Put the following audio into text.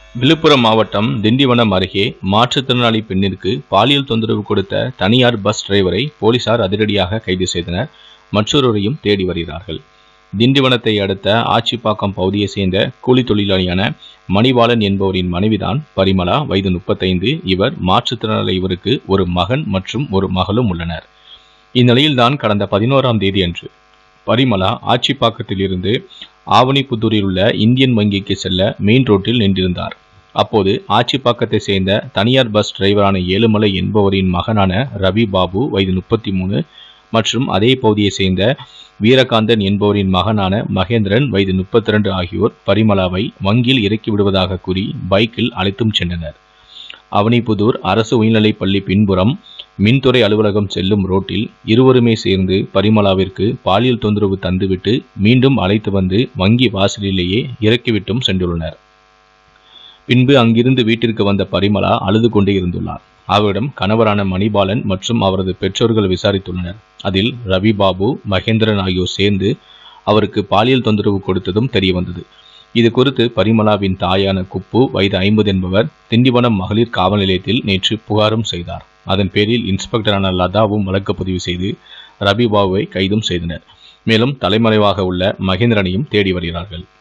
விழுப்புரம் மாவட்டம் திண்டிவனம் அருகே மாற்றுத்திறனாளி பெண்ணிற்கு பாலியல் தொந்தரவு கொடுத்த தனியார் பஸ் டிரைவரை போலீசார் அதிரடியாக கைது செய்தனர் மற்றொருவரையும் தேடி வருகிறார்கள் திண்டிவனத்தை அடுத்த ஆச்சிப்பாக்கம் பகுதியை சேர்ந்த கூலி தொழிலாளியான மணிவாளன் என்பவரின் மனைவிதான் பரிமளா வயது முப்பத்தைந்து இவர் மாற்றுத்திறனாளி இவருக்கு ஒரு மகன் மற்றும் ஒரு மகளும் உள்ளனர் இந்நிலையில்தான் கடந்த பதினோராம் தேதி அன்று பரிமளா ஆச்சிப்பாக்கத்தில் இருந்து ஆவணிப்புத்தூரில் உள்ள இந்தியன் வங்கிக்கு செல்ல மெயின் ரோட்டில் நின்றிருந்தார் அப்போது ஆச்சிப்பாக்கத்தை சேர்ந்த தனியார் பஸ் டிரைவரான ஏழுமலை என்பவரின் மகனான ரவி பாபு வயது முப்பத்தி மூணு மற்றும் அதே பகுதியை சேர்ந்த வீரகாந்தன் என்பவரின் மகனான மகேந்திரன் வயது முப்பத்தி ரெண்டு ஆகியோர் பரிமளாவை வங்கியில் இறக்கி விடுவதாக கூறி பைக்கில் அழைத்தும் சென்றனர் அவனிபுதூர் அரசு உயர்நிலைப் பள்ளி பின்புறம் மின்துறை அலுவலகம் செல்லும் ரோட்டில் இருவருமே சேர்ந்து பரிமளாவிற்கு பாலியல் தொந்தரவு தந்துவிட்டு மீண்டும் அழைத்து வந்து வங்கி வாசலிலேயே இறக்கிவிட்டும் சென்றுள்ளனர் பின்பு அங்கிருந்து வீட்டிற்கு வந்த பரிமளா அழுது கொண்டே இருந்துள்ளார் அவரிடம் கணவரான மணிபாலன் மற்றும் அவரது பெற்றோர்கள் விசாரித்துள்ளனர் அதில் ரவி பாபு மகேந்திரன் ஆகியோர் சேர்ந்து அவருக்கு பாலியல் தொந்தரவு கொடுத்ததும் தெரியவந்தது இது குறித்து பரிமளாவின் தாயான குப்பு வயது ஐம்பது என்பவர் திண்டிவனம் மகளிர் காவல் நிலையத்தில் நேற்று புகாரும் செய்தார் அதன் பேரில் இன்ஸ்பெக்டரான லதாவும் வழக்கு பதிவு செய்து ரவி பாபுவை கைதும் செய்தனர் மேலும் தலைமறைவாக உள்ள மகேந்திரனையும் தேடி வருகிறார்கள்